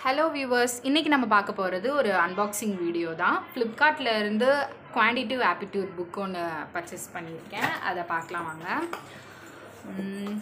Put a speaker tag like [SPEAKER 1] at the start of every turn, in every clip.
[SPEAKER 1] hello viewers இன்றைக்கி நம்ம பார்க்க போகிறது ஒரு அன்பாக்சிங் வீடியோ தான் ஃப்ளிப்கார்ட்டில் இருந்து குவான்டிட்டிவ் ஆப்டிடியூட் புக் ஒன்று பர்ச்சேஸ் பண்ணியிருக்கேன் அதை பார்க்கலாம் வாங்க உம்,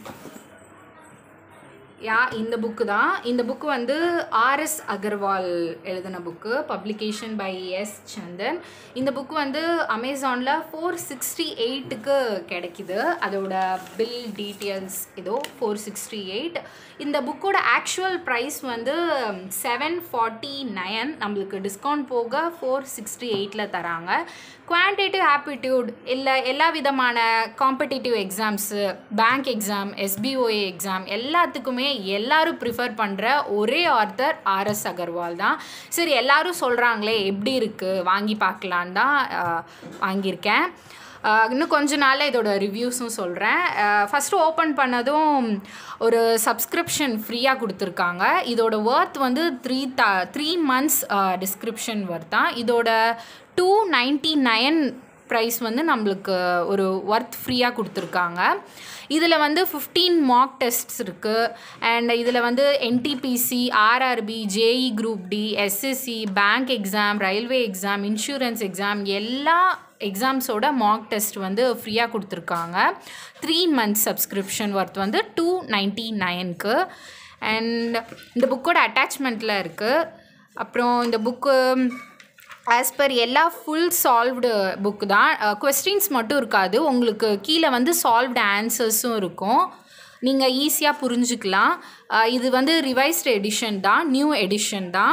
[SPEAKER 1] யா இந்த புக்கு தான் இந்த புக்கு வந்து ஆர்எஸ் அகர்வால் எழுதின book publication by S Chandan இந்த புக்கு வந்து அமேசானில் ஃபோர் சிக்ஸ்டி எயிட்டுக்கு கிடைக்குது அதோட பில் டீட்டெயில்ஸ் ஏதோ ஃபோர் சிக்ஸ்டி எயிட் இந்த புக்கோட ஆக்சுவல் ப்ரைஸ் வந்து செவன் ஃபார்ட்டி நயன் நம்மளுக்கு டிஸ்கவுண்ட் போக ஃபோர் சிக்ஸ்டி எயிட்டில் தராங்க குவான்டிட்டிவ் ஆப்டிடியூட் இல்லை எல்லா விதமான competitive exams bank exam S P O A exam எல்லாத்துக்குமே எல்லாரும் ப்ரிஃபர் பண்ணுற ஒரே ஆர்த்தர் ஆர்எஸ் அகர்வால் தான் சரி எல்லாரும் சொல்கிறாங்களே எப்படி இருக்குது வாங்கி பார்க்கலான்னு தான் அஹ், வாங்கியிருக்கேன் அஹ், இன்னும் கொஞ்ச நாளில் இதோட ரிவ்யூஸும் சொல்கிறேன் ஃபஸ்ட்டு ஓப்பன் பண்ணதும் ஒரு சப்ஸ்கிரிப்ஷன் ஃப்ரீயாக கொடுத்துருக்காங்க இதோட ஒர்த் வந்து three the three months description worth தான் இதோட டூ நைன்ட்டி நைன் ப்ரைஸ் வந்து நம்மளுக்கு ஒரு ஒர்த் ஃப்ரீயாக கொடுத்துருக்காங்க இதில் வந்து ஃபிஃப்டீன் மாக் டெஸ்ட்ஸ் இருக்குது அண்ட் இதில் வந்து NTPC RRB JE group D SSC bank exam railway exam insurance exam எல்லா எக்ஸாம்ஸோட மாக் டெஸ்ட் வந்து ஃப்ரீயாக கொடுத்துருக்காங்க த்ரீ மந்த்ஸ் சப்ஸ்கிரிப்ஷன் ஒர்த் வந்து டூ நைன்ட்டி நைனுக்கு அண்ட் இந்த புக்கோட அட்டாச்மெண்ட்டில் இருக்குது அப்புறம் இந்த புக்கு ஆஸ் பர் எல்லா ஃபுல் சால்வ்டு புக் தான் கொஸ்டின்ஸ் மட்டும் இருக்காது உங்களுக்கு கீழே வந்து சால்வ்டு ஆன்சர்ஸும் இருக்கும் நீங்கள் ஈஸியாக புரிஞ்சுக்கலாம் அஹ் இது வந்து ரிவைஸ்டு எடிஷன் தான் நியூ எடிஷன் தான்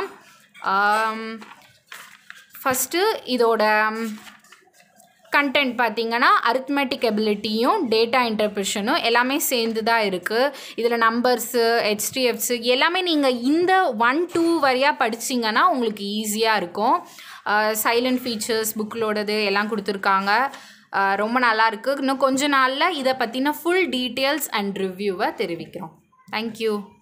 [SPEAKER 1] ஃபஸ்ட்டு இதோட கண்டென்ட் பார்த்தீங்கன்னா அரித்மெட்டிக் எபிலிட்டியும் டேட்டா இன்டர்பிரஷனும் எல்லாமே சேர்ந்து தான் இருக்குது இதில் நம்பர்ஸு ஹெச்டிஎஃப்ஸு எல்லாமே நீங்கள் இந்த ஒன் டூ வரையாக படிச்சிங்கன்னா உங்களுக்கு ஈஸியாக இருக்கும் சைலண்ட் ஃபீச்சர்ஸ் புக்கிலோடது எல்லாம் கொடுத்துருக்காங்க அஹ் ரொம்ப நல்லா இருக்கு இன்னும் கொஞ்ச நாளில் இதை பற்றின ஃபுல் டீட்டெயில்ஸ் அண்ட் ரிவ்யூவை தெரிவிக்கிறோம் தேங்க்யூ